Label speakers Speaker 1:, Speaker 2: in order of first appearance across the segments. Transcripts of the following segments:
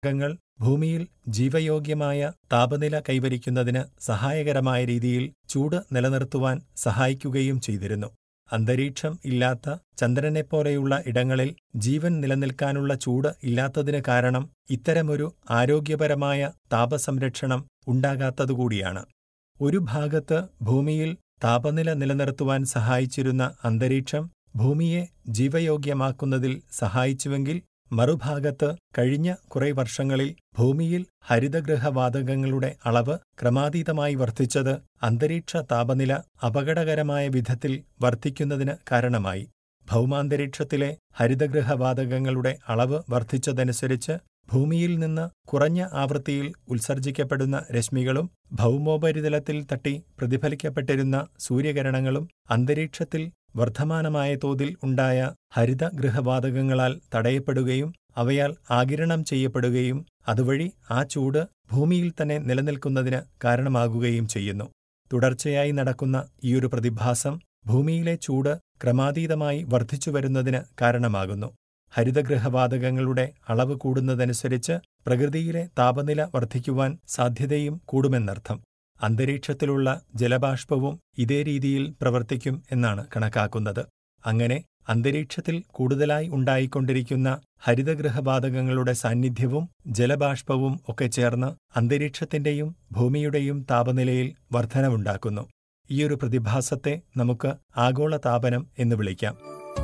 Speaker 1: ങ്ങൾ ഭൂമിയിൽ ജീവയോഗ്യമായ താപനില കൈവരിക്കുന്നതിന് സഹായകരമായ രീതിയിൽ ചൂട് നിലനിർത്തുവാൻ സഹായിക്കുകയും ചെയ്തിരുന്നു. അന്തരീക്ഷം ഇല്ലാത്ത ചന്ദ്രനെപ്പോലെയുള്ള ഇടങ്ങളിൽ ജീവൻ നിലനിൽക്കാനുള്ള ചൂട് ഇല്ലാത്തതിന് കാരണം ഇത്തരമൊരു ആരോഗ്യപരമായ താപസംരക്ഷണം ഉണ്ടാകാത്തതുകൂടിയാണ്. ഒരു ഭാഗത്ത് ഭൂമിയിൽ താപനില നിലനിർത്തുവാൻ സഹായിച്ചിരുന്ന അന്തരീക്ഷം ഭൂമിയെ ജീവയോഗ്യമാക്കുന്നതിൽ സഹായിച്ചുവെങ്കിൽ മറുഭാഗത്ത് കഴിഞ്ഞ കുറെ വർഷങ്ങളിൽ ഭൂമിയിൽ ഹരിതഗൃഹവാതകങ്ങളുടെ അളവ് ക്രമാതീതമായി വർദ്ധിച്ചത് അന്തരീക്ഷ താപനില അപകടകരമായ വിധത്തിൽ വർദ്ധിക്കുന്നതിന് കാരണമായി. ഭൗമാന്തരീക്ഷത്തിലെ ഹരിതഗൃഹവാതകങ്ങളുടെ അളവ് വർദ്ധിച്ചതനുസരിച്ച് ഭൂമിയിൽ നിന്ന് കുറഞ്ഞ ആവൃത്തിയിൽ ഉത്സർജിക്കപ്പെടുന്ന രശ്മികളും ഭൗമോപരിതലത്തിൽ തട്ടി പ്രതിഫലിക്കപ്പെട്ടിരുന്ന സൂര്യകിരണങ്ങളും അന്തരീക്ഷത്തിൽ വർദ്ധമാനമായ തോതിൽ ഉണ്ടായ ഹരിതഗൃഹവാതകങ്ങളാൽ തടയപ്പെടുകയും അവയാൽ ആഗിരണം ചെയ്യപ്പെടുകയും അതുവഴി ആ ചൂട് ഭൂമിയിൽ തന്നെ നിലനിൽക്കുന്നതിന് കാരണമാകുകയും ചെയ്യുന്നു. തുടർച്ചയായി നടക്കുന്ന ഈയൊരു പ്രതിഭാസം ഭൂമിയിലെ ചൂട് ക്രമാതീതമായി വർദ്ധിച്ചുവരുന്നതിന് കാരണമാകുന്നു. ഹരിതഗൃഹവാതകങ്ങളുടെ അളവ് കൂടുന്നതനുസരിച്ച് പ്രകൃതിയിലെ താപനില വർദ്ധിക്കുവാൻ സാധ്യതയും കൂടുമെന്നർത്ഥം. അന്തരീക്ഷത്തിലുള്ള ജലബാഷ്പവും ഇതേ രീതിയിൽ പ്രവർത്തിക്കും എന്നാണ് കണക്കാക്കുന്നത്. അങ്ങനെ അന്തരീക്ഷത്തിൽ കൂടുതലായി ഉണ്ടായിക്കൊണ്ടിരിക്കുന്ന ഹരിതഗൃഹവാതകങ്ങളുടെ സാന്നിധ്യവും ജലബാഷ്പവും ഒക്കെ ചേർന്ന് അന്തരീക്ഷത്തിന്റെയും ഭൂമിയുടെയും താപനിലയിൽ വർദ്ധനവുണ്ടാക്കുന്നു. ഈയൊരു പ്രതിഭാസത്തെ നമുക്ക് ആഗോളതാപനം എന്ന് വിളിക്കാം.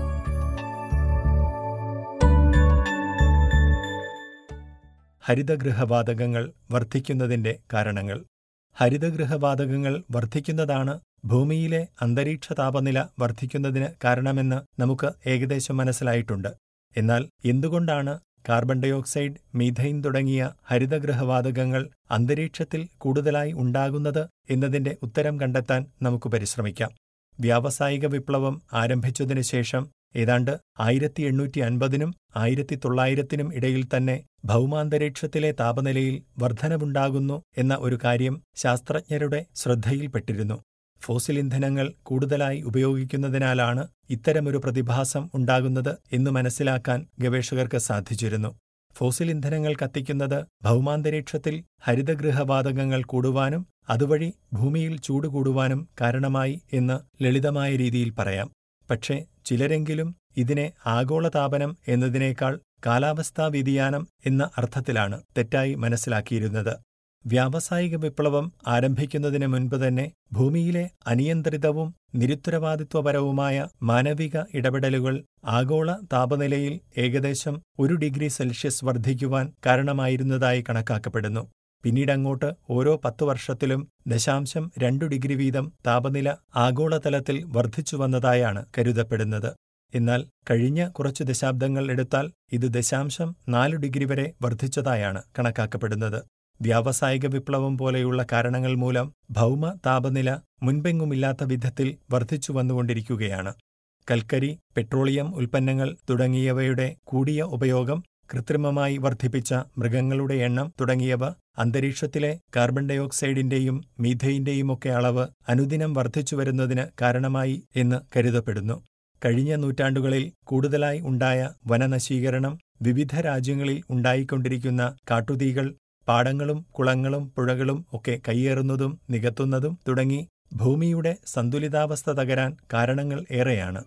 Speaker 1: ഹരിതഗൃഹവാതകങ്ങൾ വർദ്ധിക്കുന്നതിന്റെ കാരണങ്ങൾ ഹരിതഗൃഹവാതകങ്ങൾ വർദ്ധിക്കുന്നതാണ് ഭൂമിയിലെ അന്തരീക്ഷ താപനില വർദ്ധിക്കുന്നതിന് കാരണമെന്ന് നമുക്ക് ഏകദേശം മനസ്സിലായിട്ടുണ്ട്. എന്നാൽ എന്തുകൊണ്ടാണ് കാർബൺ ഡയോക്സൈഡ്, മീഥെയ്ൻ തുടങ്ങിയ ഹരിതഗൃഹവാതകങ്ങൾ അന്തരീക്ഷത്തിൽ കൂടുതലായി ഉണ്ടാകുന്നത് എന്നതിന്റെ ഉത്തരം കണ്ടെത്താൻ നമുക്ക് പരിശ്രമിക്കാം. വ്യാവസായിക വിപ്ലവം ആരംഭിച്ചതിനുശേഷം ഏതാണ്ട് ആയിരത്തി എണ്ണൂറ്റി അൻപതിനും ആയിരത്തി തൊള്ളായിരത്തിനും ഇടയിൽ തന്നെ ഭൗമാന്തരീക്ഷത്തിലെ താപനിലയിൽ വർദ്ധനവുണ്ടാകുന്നു എന്ന ഒരു കാര്യം ശാസ്ത്രജ്ഞരുടെ ശ്രദ്ധയിൽപ്പെട്ടിരുന്നു. ഫോസിൽ ഇന്ധനങ്ങൾ കൂടുതലായി ഉപയോഗിക്കുന്നതിനാലാണ് ഇത്തരമൊരു പ്രതിഭാസം ഉണ്ടാകുന്നത് എന്നു മനസ്സിലാക്കാൻ ഗവേഷകർക്ക് സാധിച്ചിരുന്നു. ഫോസിൽ ഇന്ധനങ്ങൾ കത്തിക്കുന്നത് ഭൗമാന്തരീക്ഷത്തിൽ ഹരിതഗൃഹവാതകങ്ങൾ കൂടുവാനും അതുവഴി ഭൂമിയിൽ ചൂട് കൂടുവാനും കാരണമായി എന്ന് ലളിതമായ രീതിയിൽ പറയാം. പക്ഷേ ചിലരെങ്കിലും ഇതിനെ ആഗോളതാപനം എന്നതിനേക്കാൾ കാലാവസ്ഥാ വ്യതിയാനം എന്ന അർത്ഥത്തിലാണ് തെറ്റായി മനസ്സിലാക്കിയിരുന്നത്. വ്യാവസായിക വിപ്ലവം ആരംഭിക്കുന്നതിന് മുൻപ് തന്നെ ഭൂമിയിലെ അനിയന്ത്രിതവും നിരുത്തരവാദിത്വപരവുമായ മാനവിക ഇടപെടലുകൾ ആഗോള താപനിലയിൽ ഏകദേശം ഒരു ഡിഗ്രി സെൽഷ്യസ് വർദ്ധിക്കുവാൻ കാരണമായിരുന്നതായി കണക്കാക്കപ്പെടുന്നു. പിന്നീടങ്ങോട്ട് ഓരോ പത്തു വർഷത്തിലും ദശാംശം രണ്ടു ഡിഗ്രി വീതം താപനില ആഗോളതലത്തിൽ വർദ്ധിച്ചുവന്നതായാണ് കരുതപ്പെടുന്നത്. എന്നാൽ കഴിഞ്ഞ കുറച്ചു ദശാബ്ദങ്ങൾ എടുത്താൽ ഇത് ദശാംശം നാലു ഡിഗ്രി വരെ വർദ്ധിച്ചതായാണ് കണക്കാക്കപ്പെടുന്നത്. വ്യാവസായിക വിപ്ലവം പോലെയുള്ള കാരണങ്ങൾ മൂലം ഭൗമ താപനില മുൻപെങ്ങുമില്ലാത്ത വിധത്തിൽ വർദ്ധിച്ചുവന്നുകൊണ്ടിരിക്കുകയാണ്. കൽക്കരി, പെട്രോളിയം ഉൽപ്പന്നങ്ങൾ തുടങ്ങിയവയുടെ കൂടിയ ഉപയോഗം, കൃത്രിമമായി വർദ്ധിപ്പിച്ച മൃഗങ്ങളുടെ എണ്ണം തുടങ്ങിയവ അന്തരീക്ഷത്തിലെ കാർബൺ ഡയോക്സൈഡിന്റെയും മീഥെയ്ന്റെയുമൊക്കെ അളവ് അനുദിനം വർദ്ധിച്ചുവരുന്നതിന് കാരണമായി എന്ന് കരുതപ്പെടുന്നു. കഴിഞ്ഞ നൂറ്റാണ്ടുകളിൽ കൂടുതലായി ഉണ്ടായ വനനശീകരണം, വിവിധ രാജ്യങ്ങളിൽ ഉണ്ടായിക്കൊണ്ടിരിക്കുന്ന കാട്ടുതീകൾ, പാടങ്ങളും കുളങ്ങളും പുഴകളും ഒക്കെ കയ്യേറുന്നതും നികത്തുന്നതും തുടങ്ങി ഭൂമിയുടെ സന്തുലിതാവസ്ഥ തകരാൻ കാരണങ്ങൾ ഏറെയാണ്.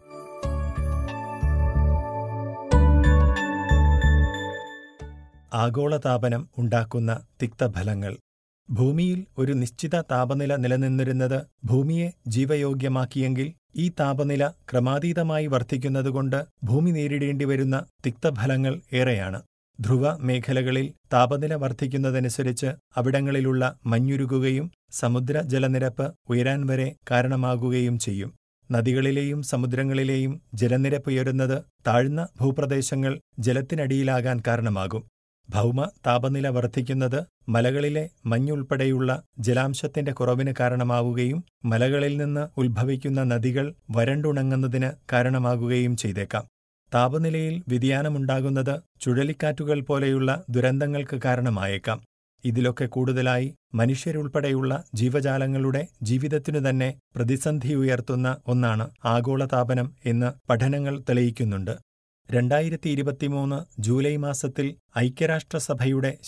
Speaker 1: ആഗോളതാപനം ഉണ്ടാക്കുന്ന തിക്തഫലങ്ങൾ ഭൂമിയിൽ ഒരു നിശ്ചിത താപനില നിലനിന്നിരുന്നത് ഭൂമിയെ ജീവയോഗ്യമാക്കിയെങ്കിൽ ഈ താപനില ക്രമാതീതമായി വർദ്ധിക്കുന്നതുകൊണ്ട് ഭൂമി നേരിടേണ്ടിവരുന്ന തിക്തഫലങ്ങൾ ഏറെയാണ്. ധ്രുവ മേഖലകളിൽ താപനില വർദ്ധിക്കുന്നതനുസരിച്ച് അവിടങ്ങളിലുള്ള മഞ്ഞുരുകുകയും സമുദ്രജലനിരപ്പ് ഉയരാൻ വരെ കാരണമാകുകയും ചെയ്യും. നദികളിലെയും സമുദ്രങ്ങളിലെയും ജലനിരപ്പുയരുന്നത് താഴ്ന്ന ഭൂപ്രദേശങ്ങൾ ജലത്തിനടിയിലാകാൻ കാരണമാകും. ഭൗമ താപനില വർദ്ധിക്കുന്നത് മലകളിലെ മഞ്ഞുൾപ്പെടെയുള്ള ജലാംശത്തിന്റെ കുറവിന് കാരണമാവുകയും മലകളിൽ നിന്ന് ഉത്ഭവിക്കുന്ന നദികൾ വരണ്ടുണങ്ങുന്നതിന് കാരണമാകുകയും ചെയ്തേക്കാം. താപനിലയിൽ വ്യതിയാനമുണ്ടാകുന്നത് ചുഴലിക്കാറ്റുകൾ പോലെയുള്ള ദുരന്തങ്ങൾക്ക് കാരണമായേക്കാം. ഇതിലൊക്കെ കൂടുതലായി മനുഷ്യരുൾപ്പെടെയുള്ള ജീവജാലങ്ങളുടെ ജീവിതത്തിനു തന്നെ പ്രതിസന്ധിയുയർത്തുന്ന ഒന്നാണ് ആഗോളതാപനം എന്ന് പഠനങ്ങൾ തെളിയിക്കുന്നുണ്ട്. രണ്ടായിരത്തി ഇരുപത്തിമൂന്ന് ജൂലൈ മാസത്തിൽ ഐക്യരാഷ്ട്രസഭയുടെ